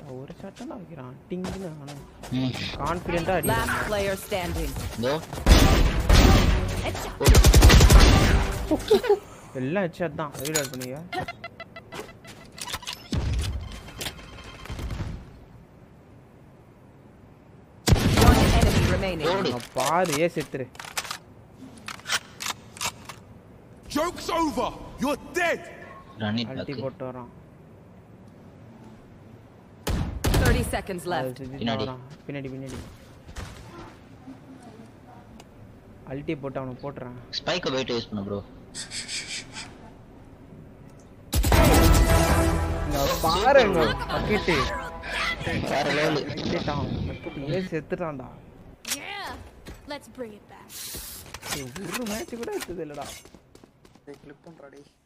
ஒரு சட்டம் தான் வைக்கிறான் டிங்குன்னு அவனும் ம் கான்ஃபிடென்ட்டா Last அடிக்கிறான் player standing. இதோ எல்லாம் ஹெட்ஷாட் தான் ரீலோட் பண்ணுங்க One enemy remaining. ஓடு அங்க பாரு ஏ செத்துரு Joke's over! You're dead! ரன்னிட் அல்ட்டி பேக் போட்டு வரான் 30 seconds அது left. செஞ்சுட்டு பின்னாடி. வரான் பின்னாடி பின்னாடி அல்ட்டி போட்டு அவனை போட்டுறான் ஸ்பைக்கை போயிட்டு யூஸ் பண்ணு ப்ரோ இங்க பாருங்க பக்கெட்டு வேற லெவலு செத்துட்டான் ஏ செத்துட்டான்டா Yeah. Let's bring it back. ஏய், ஒரு மேட்ச் கூட எடுத்தது இல்லடா கிளிப் பண்றாடி